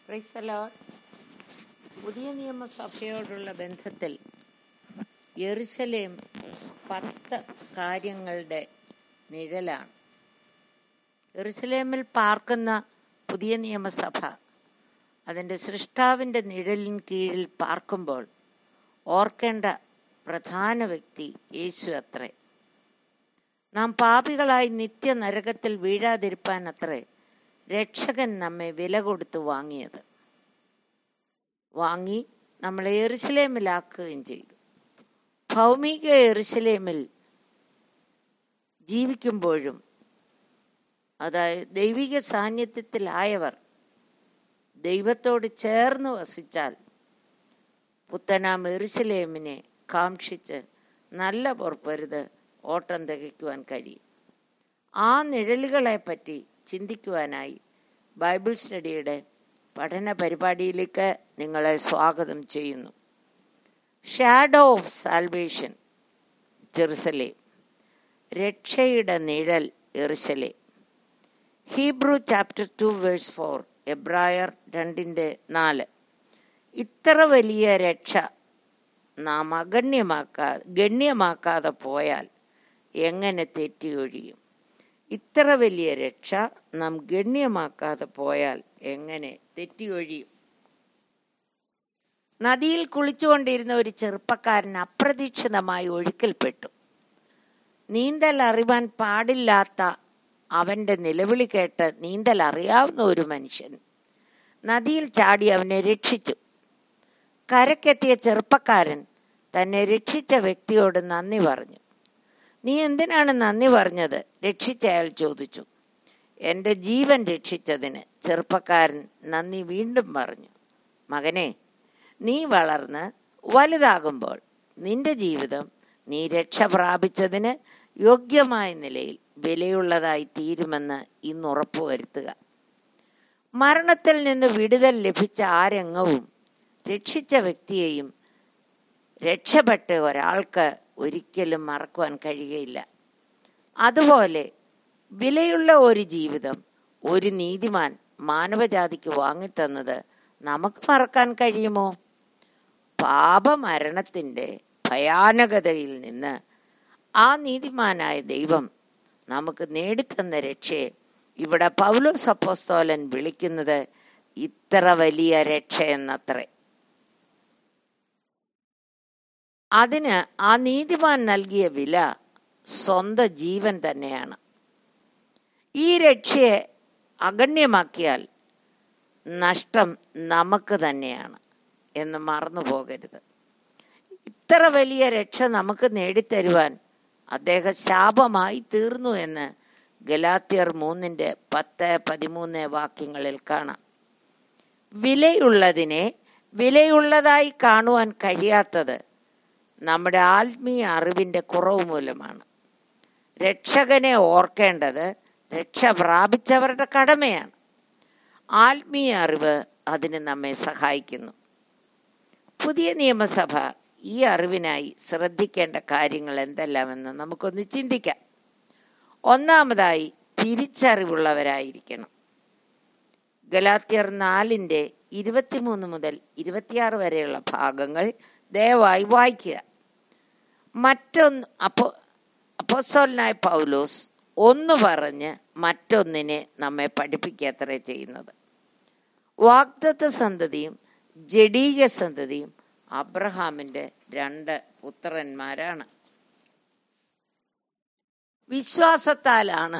Praise the Lord. പുതിയ നിയമസഭയോടുള്ള ബന്ധത്തിൽ യെറുശലേം പത്ത് കാര്യങ്ങളുടെ നിഴലാണ് യെറുശലേമിൽ പാർക്കുന്ന പുതിയ നിയമസഭ അതിൻ്റെ സൃഷ്ടാവിൻ്റെ നിഴലിൻ കീഴിൽ പാർക്കുമ്പോൾ ഓർക്കേണ്ട പ്രധാന വ്യക്തി യേശു അത്രേ നാം പാപികളായി നിത്യ നരകത്തിൽ വീഴാതിരിപ്പാൻ അത്രേ രക്ഷകൻ നമ്മെ വില കൊടുത്ത് വാങ്ങിയത് വാങ്ങി നമ്മളെ എറുസലേമിലാക്കുകയും ചെയ്തു ഭൗമിക എറുസലേമിൽ ജീവിക്കുമ്പോഴും അതായത് ദൈവിക സാന്നിധ്യത്തിലായവർ ദൈവത്തോട് ചേർന്ന് വസിച്ചാൽ പുത്തനാം എറുസലേമിനെ കാക്ഷിച്ച് നല്ല പൊറുപ്പരുത് ഓട്ടം തികയ്ക്കുവാൻ കഴിയും ആ നിഴലുകളെ പറ്റി ചിന്തിക്കുവാനായി ബൈബിൾ സ്റ്റഡിയുടെ പഠന പരിപാടിയിലേക്ക് നിങ്ങളെ സ്വാഗതം ചെയ്യുന്നു ഷാഡോ ഓഫ് സാൽവേഷൻ ജെറുസലേം രക്ഷയുടെ നിഴൽ എറുസലേം Hebrew chapter two verse four എബ്രായർ രണ്ടിൻ്റെ നാല് ഇത്ര വലിയ രക്ഷ നാം അഗണ്യമാക്കാ ഗണ്യമാക്കാതെ പോയാൽ എങ്ങനെ തെറ്റിയൊഴിയും ഇത്ര വലിയ രക്ഷ നാം ഗണ്യമാക്കാതെ പോയാൽ എങ്ങനെ തെറ്റിയൊഴിയും നദിയിൽ കുളിച്ചുകൊണ്ടിരുന്ന ഒരു ചെറുപ്പക്കാരൻ അപ്രതീക്ഷിതമായി ഒഴുക്കിൽപ്പെട്ടു നീന്തൽ അറിവാൻ പാടില്ലാത്ത അവന്റെ നിലവിളി കേട്ട് നീന്തൽ അറിയാവുന്ന ഒരു മനുഷ്യൻ നദിയിൽ ചാടി അവനെ രക്ഷിച്ചു കരക്കെത്തിയ ചെറുപ്പക്കാരൻ തന്നെ രക്ഷിച്ച വ്യക്തിയോട് നന്ദി പറഞ്ഞു നീ എന്തിനാണ് നന്ദി പറഞ്ഞത് രക്ഷിച്ച അയാൾ ചോദിച്ചു എൻ്റെ ജീവൻ രക്ഷിച്ചതിന് ചെറുപ്പക്കാരൻ നന്ദി വീണ്ടും പറഞ്ഞു മകനെ നീ വളർന്ന് വലുതാകുമ്പോൾ നിന്റെ ജീവിതം നീ രക്ഷ പ്രാപിച്ചതിന് യോഗ്യമായ നിലയിൽ വിലയുള്ളതായി തീരുമെന്ന് ഇന്ന് ഉറപ്പുവരുത്തുക മരണത്തിൽ നിന്ന് വിടുതൽ ലഭിച്ച ആ രംഗവും രക്ഷിച്ച വ്യക്തിയെയും രക്ഷപ്പെട്ട ഒരാൾക്ക് ഒരിക്കലും മറക്കുവാൻ കഴിയുകയില്ല അതുപോലെ വിലയുള്ള ഒരു ജീവിതം ഒരു നീതിമാൻ മാനവജാതിക്ക് വാങ്ങിത്തന്നത് നമുക്ക് മറക്കാൻ കഴിയുമോ പാപമരണത്തിൻ്റെ ഭയാനകതയിൽ നിന്ന് ആ നീതിമാനായ ദൈവം നമുക്ക് നേടിത്തന്ന രക്ഷയെ ഇവിടെ പൗലോസ് അപ്പോസ്തോലൻ വിളിക്കുന്നത് ഇത്ര വലിയ രക്ഷ എന്നത്രേ അതിന് ആ നീതിമാൻ നൽകിയ വില സ്വന്തം ജീവൻ തന്നെയാണ് ഈ രക്ഷയെ അഗണ്യമാക്കിയാൽ നഷ്ടം നമുക്ക് തന്നെയാണ് എന്ന് മറന്നു പോകരുത് ഇത്ര വലിയ രക്ഷ നമുക്ക് നേടിത്തരുവാൻ അദ്ദേഹം ശാപമായി തീർന്നു എന്ന് ഗലാത്തിയർ മൂന്നിൻ്റെ പത്ത് പതിമൂന്ന് വാക്യങ്ങളിൽ കാണാം വിലയുള്ളതിനെ വിലയുള്ളതായി കാണുവാൻ കഴിയാത്തത് നമ്മുടെ ആത്മീയ അറിവിൻ്റെ കുറവ് മൂലമാണ് രക്ഷകനെ ഓർക്കേണ്ടത് രക്ഷ പ്രാപിച്ചവരുടെ കടമയാണ് ആത്മീയ അറിവ് അതിന് നമ്മെ സഹായിക്കുന്നു പുതിയ നിയമസഭ ഈ അറിവിനായി ശ്രദ്ധിക്കേണ്ട കാര്യങ്ങൾ എന്തെല്ലാമെന്ന് നമുക്കൊന്ന് ചിന്തിക്കാം ഒന്നാമതായി തിരിച്ചറിവുള്ളവരായിരിക്കണം ഗലാത്യർ നാലിൻ്റെ ഇരുപത്തിമൂന്ന് മുതൽ ഇരുപത്തിയാറ് വരെയുള്ള ഭാഗങ്ങൾ ദയവായി വായിക്കുക മറ്റൊന്ന് അപ്പോ അപ്പോസോലനായ പൗലോസ് ഒന്ന് പറഞ്ഞ് മറ്റൊന്നിനെ നമ്മെ പഠിപ്പിക്കത്രേ ചെയ്യുന്നത് വാഗ്ദത്ത സന്തതിയും ജഡീക സന്തതിയും അബ്രഹാമിൻ്റെ രണ്ട് പുത്രന്മാരാണ് വിശ്വാസത്താലാണ്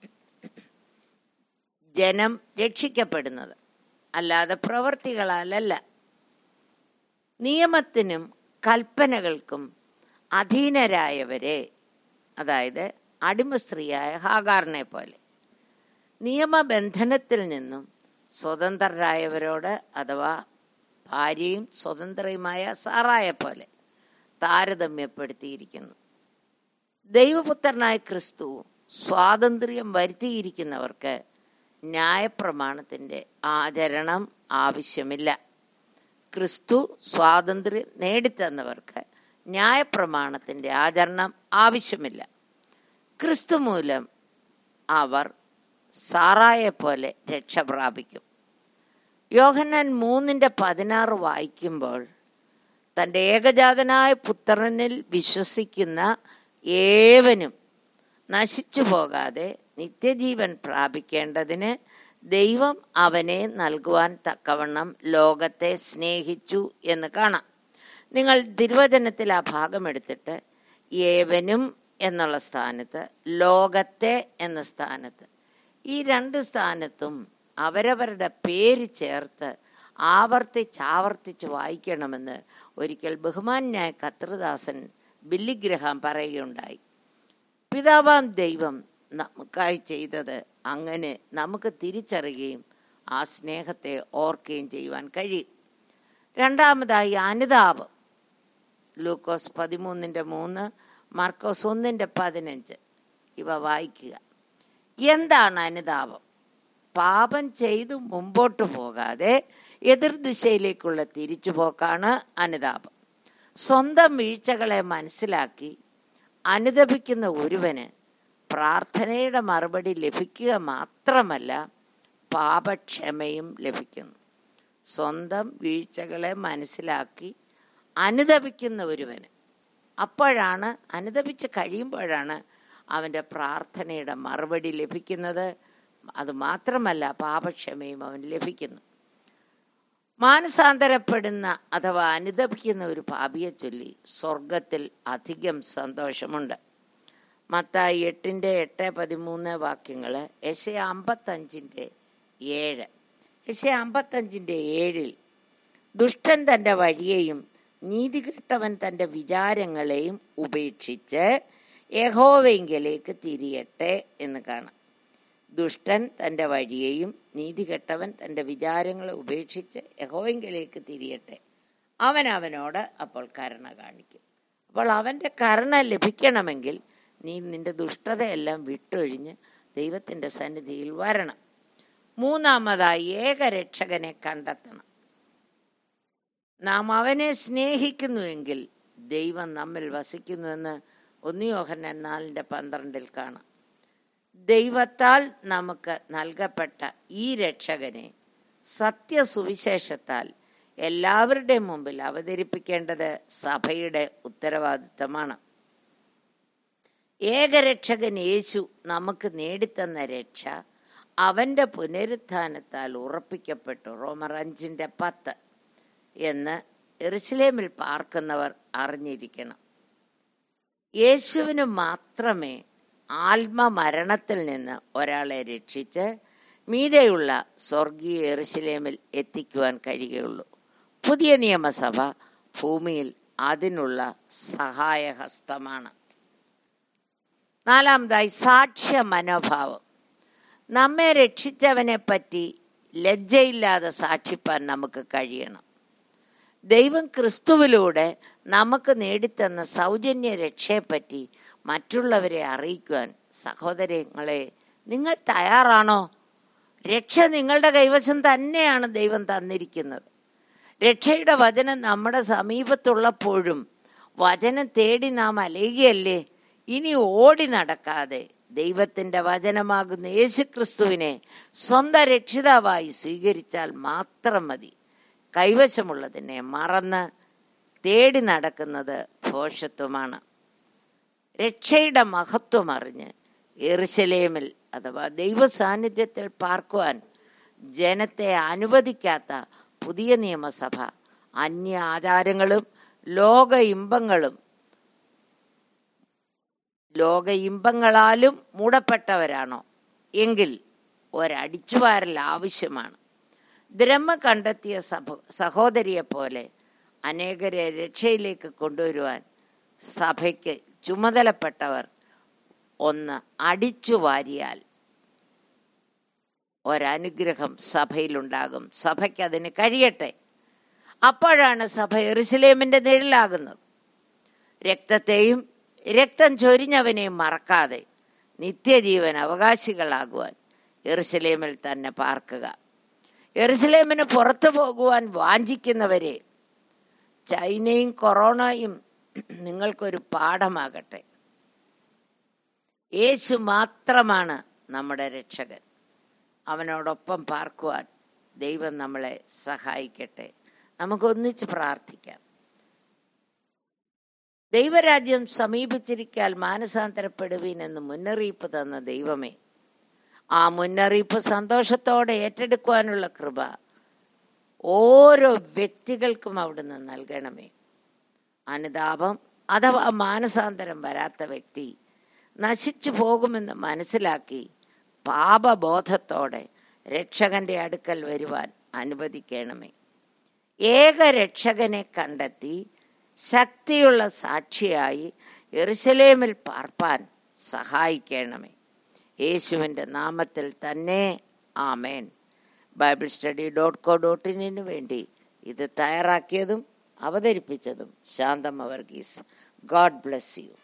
ജനം രക്ഷിക്കപ്പെടുന്നത് അല്ലാതെ പ്രവൃത്തികളാലല്ല നിയമത്തിനും കൽപ്പനകൾക്കും അധീനരായവരെ അതായത് അടിമ സ്ത്രീയായ ഹാഗാറിനെ പോലെ നിയമബന്ധനത്തിൽ നിന്നും സ്വതന്ത്രരായവരോട് അഥവാ ഭാര്യയും സ്വതന്ത്രയുമായ സാറായെ പോലെ താരതമ്യപ്പെടുത്തിയിരിക്കുന്നു ദൈവപുത്രനായ ക്രിസ്തു സ്വാതന്ത്ര്യം വരുത്തിയിരിക്കുന്നവർക്ക് ന്യായപ്രമാണത്തിൻ്റെ ആചരണം ആവശ്യമില്ല ക്രിസ്തു സ്വാതന്ത്ര്യം നേടിത്തന്നവർക്ക് ന്യായപ്രമാണത്തിൻ്റെ ആചരണം ആവശ്യമില്ല ക്രിസ്തു മൂലം അവർ സാറായെ പോലെ രക്ഷ പ്രാപിക്കും യോഹന്നാൻ മൂന്നിൻ്റെ പതിനാറ് വായിക്കുമ്പോൾ തൻ്റെ ഏകജാതനായ പുത്രനിൽ വിശ്വസിക്കുന്ന ഏവനും നശിച്ചു പോകാതെ നിത്യജീവൻ പ്രാപിക്കേണ്ടതിന് ദൈവം അവനെ നൽകുവാൻ തക്കവണ്ണം ലോകത്തെ സ്നേഹിച്ചു എന്ന് കാണാം നിങ്ങൾ തിരുവചനത്തിൽ ആ ഭാഗം എടുത്തിട്ട് ഏവനും എന്നുള്ള സ്ഥാനത്ത് ലോകത്തെ എന്ന സ്ഥാനത്ത് ഈ രണ്ട് സ്ഥാനത്തും അവരവരുടെ പേര് ചേർത്ത് ആവർത്തിച്ച് ആവർത്തിച്ച് വായിക്കണമെന്ന് ഒരിക്കൽ ബഹുമാന്യായ കത്രദാസൻ ബില്ലിഗ്രഹാം പറയുകയുണ്ടായി പിതാവാം ദൈവം നമുക്കായി ചെയ്തത് അങ്ങനെ നമുക്ക് തിരിച്ചറിയുകയും ആ സ്നേഹത്തെ ഓർക്കുകയും ചെയ്യുവാൻ കഴിയും രണ്ടാമതായി അനുതാപം ലൂക്കോസ് പതിമൂന്നിൻ്റെ മൂന്ന് മാർക്കോസ് ഒന്നിൻ്റെ പതിനഞ്ച് ഇവ വായിക്കുക എന്താണ് അനുതാപം പാപം ചെയ്തു മുമ്പോട്ട് പോകാതെ എതിർദിശയിലേക്കുള്ള തിരിച്ചുപോക്കാണ് അനുതാപം സ്വന്തം വീഴ്ചകളെ മനസ്സിലാക്കി അനുദപിക്കുന്ന ഒരുവന് പ്രാർത്ഥനയുടെ മറുപടി ലഭിക്കുക മാത്രമല്ല പാപക്ഷമയും ലഭിക്കുന്നു സ്വന്തം വീഴ്ചകളെ മനസ്സിലാക്കി അനുദപിക്കുന്ന ഒരുവന് അപ്പോഴാണ് അനുദപിച്ച് കഴിയുമ്പോഴാണ് അവൻ്റെ പ്രാർത്ഥനയുടെ മറുപടി ലഭിക്കുന്നത് അത് മാത്രമല്ല പാപക്ഷമയും അവൻ ലഭിക്കുന്നു മാനസാന്തരപ്പെടുന്ന അഥവാ അനുദപിക്കുന്ന ഒരു പാപിയെ ചൊല്ലി സ്വർഗത്തിൽ അധികം സന്തോഷമുണ്ട് മത്തായി എട്ടിൻ്റെ എട്ട് പതിമൂന്ന് വാക്യങ്ങൾ എശ അമ്പത്തഞ്ചിൻ്റെ ഏഴ് എശ അമ്പത്തഞ്ചിൻ്റെ ഏഴിൽ ദുഷ്ടൻ തൻ്റെ വഴിയെയും നീതികെട്ടവൻ തൻ്റെ വിചാരങ്ങളെയും ഉപേക്ഷിച്ച് യഹോവെങ്കിലേക്ക് തിരിയട്ടെ എന്ന് കാണാം ദുഷ്ടൻ തൻ്റെ വഴിയെയും നീതികെട്ടവൻ തൻ്റെ വിചാരങ്ങളെ ഉപേക്ഷിച്ച് യഹോവെങ്കിലേക്ക് തിരിയട്ടെ അവൻ അവനോട് അപ്പോൾ കരുണ കാണിക്കും അപ്പോൾ അവൻ്റെ കരുണ ലഭിക്കണമെങ്കിൽ നീ നിന്റെ ദുഷ്ടതയെല്ലാം വിട്ടൊഴിഞ്ഞ് ദൈവത്തിൻ്റെ സന്നിധിയിൽ വരണം മൂന്നാമതായി ഏകരക്ഷകനെ കണ്ടെത്തണം നാം അവനെ സ്നേഹിക്കുന്നുവെങ്കിൽ ദൈവം നമ്മിൽ വസിക്കുന്നുവെന്ന് ഒന്നിയോഹൻ നാലിൻ്റെ പന്ത്രണ്ടിൽ കാണാം ദൈവത്താൽ നമുക്ക് നൽകപ്പെട്ട ഈ രക്ഷകനെ സത്യസുവിശേഷത്താൽ എല്ലാവരുടെയും മുമ്പിൽ അവതരിപ്പിക്കേണ്ടത് സഭയുടെ ഉത്തരവാദിത്തമാണ് ഏകരക്ഷകൻ യേശു നമുക്ക് നേടിത്തന്ന രക്ഷ അവൻ്റെ പുനരുത്ഥാനത്താൽ ഉറപ്പിക്കപ്പെട്ടു റോമർ അഞ്ചിൻ്റെ പത്ത് എന്ന് എറുസലേമിൽ പാർക്കുന്നവർ അറിഞ്ഞിരിക്കണം യേശുവിന് മാത്രമേ ആത്മമരണത്തിൽ നിന്ന് ഒരാളെ രക്ഷിച്ച് മീതെയുള്ള സ്വർഗീയ എറുസലേമിൽ എത്തിക്കുവാൻ കഴിയുകയുള്ളൂ പുതിയ നിയമസഭ ഭൂമിയിൽ അതിനുള്ള സഹായഹസ്തമാണ് നാലാമതായി സാക്ഷ്യ മനോഭാവം നമ്മെ രക്ഷിച്ചവനെ പറ്റി ലജ്ജയില്ലാതെ സാക്ഷിപ്പാൻ നമുക്ക് കഴിയണം ദൈവം ക്രിസ്തുവിലൂടെ നമുക്ക് നേടിത്തന്ന സൗജന്യ രക്ഷയെപ്പറ്റി മറ്റുള്ളവരെ അറിയിക്കുവാൻ സഹോദരങ്ങളെ നിങ്ങൾ തയ്യാറാണോ രക്ഷ നിങ്ങളുടെ കൈവശം തന്നെയാണ് ദൈവം തന്നിരിക്കുന്നത് രക്ഷയുടെ വചനം നമ്മുടെ സമീപത്തുള്ളപ്പോഴും വചനം തേടി നാം അലയുകയല്ലേ ഇനി ഓടി നടക്കാതെ ദൈവത്തിൻ്റെ വചനമാകുന്ന യേശുക്രിസ്തുവിനെ സ്വന്തം രക്ഷിതാവായി സ്വീകരിച്ചാൽ മാത്രം മതി കൈവശമുള്ളതിനെ മറന്ന് തേടി നടക്കുന്നത് ഭോഷത്വമാണ് രക്ഷയുടെ മഹത്വം അറിഞ്ഞ് എറുശലേമിൽ അഥവാ ദൈവ സാന്നിധ്യത്തിൽ പാർക്കുവാൻ ജനത്തെ അനുവദിക്കാത്ത പുതിയ നിയമസഭ അന്യ ആചാരങ്ങളും ലോക ഇമ്പങ്ങളും ലോക ഇമ്പങ്ങളാലും മൂടപ്പെട്ടവരാണോ എങ്കിൽ ഒരടിച്ചുവാരൽ ആവശ്യമാണ് ദ്രമ കണ്ടെത്തിയ സഭ സഹോദരിയെ പോലെ അനേകരെ രക്ഷയിലേക്ക് കൊണ്ടുവരുവാൻ സഭയ്ക്ക് ചുമതലപ്പെട്ടവർ ഒന്ന് അടിച്ചു വാരിയാൽ ഒരനുഗ്രഹം സഭയിലുണ്ടാകും സഭയ്ക്ക് അതിന് കഴിയട്ടെ അപ്പോഴാണ് സഭ എറുസലേമിൻ്റെ നിഴലാകുന്നത് രക്തത്തെയും രക്തം ചൊരിഞ്ഞവനെയും മറക്കാതെ നിത്യജീവൻ അവകാശികളാകുവാൻ എറുസലേമിൽ തന്നെ പാർക്കുക എറുസലേമിന് പുറത്തു പോകുവാൻ വാഞ്ചിക്കുന്നവരെ ചൈനയും കൊറോണയും നിങ്ങൾക്കൊരു പാഠമാകട്ടെ യേശു മാത്രമാണ് നമ്മുടെ രക്ഷകൻ അവനോടൊപ്പം പാർക്കുവാൻ ദൈവം നമ്മളെ സഹായിക്കട്ടെ നമുക്കൊന്നിച്ച് പ്രാർത്ഥിക്കാം ദൈവരാജ്യം സമീപിച്ചിരിക്കാൽ മാനസാന്തരപ്പെടുവീൻ എന്ന് മുന്നറിയിപ്പ് തന്ന ദൈവമേ ആ മുന്നറിയിപ്പ് സന്തോഷത്തോടെ ഏറ്റെടുക്കുവാനുള്ള കൃപ ഓരോ വ്യക്തികൾക്കും അവിടുന്ന് നൽകണമേ അനുതാപം അഥവാ മാനസാന്തരം വരാത്ത വ്യക്തി നശിച്ചു പോകുമെന്ന് മനസ്സിലാക്കി പാപബോധത്തോടെ രക്ഷകന്റെ അടുക്കൽ വരുവാൻ അനുവദിക്കണമേ ഏക രക്ഷകനെ കണ്ടെത്തി ശക്തിയുള്ള സാക്ഷിയായി എറുസലേമിൽ പാർപ്പാൻ സഹായിക്കണമേ യേശുവിൻ്റെ നാമത്തിൽ തന്നെ ആമേൻ Bible study dot co dot ഇന്നിനു വേണ്ടി ഇത് തയ്യാറാക്കിയതും അവതരിപ്പിച്ചതും Santhamma Varghese God bless U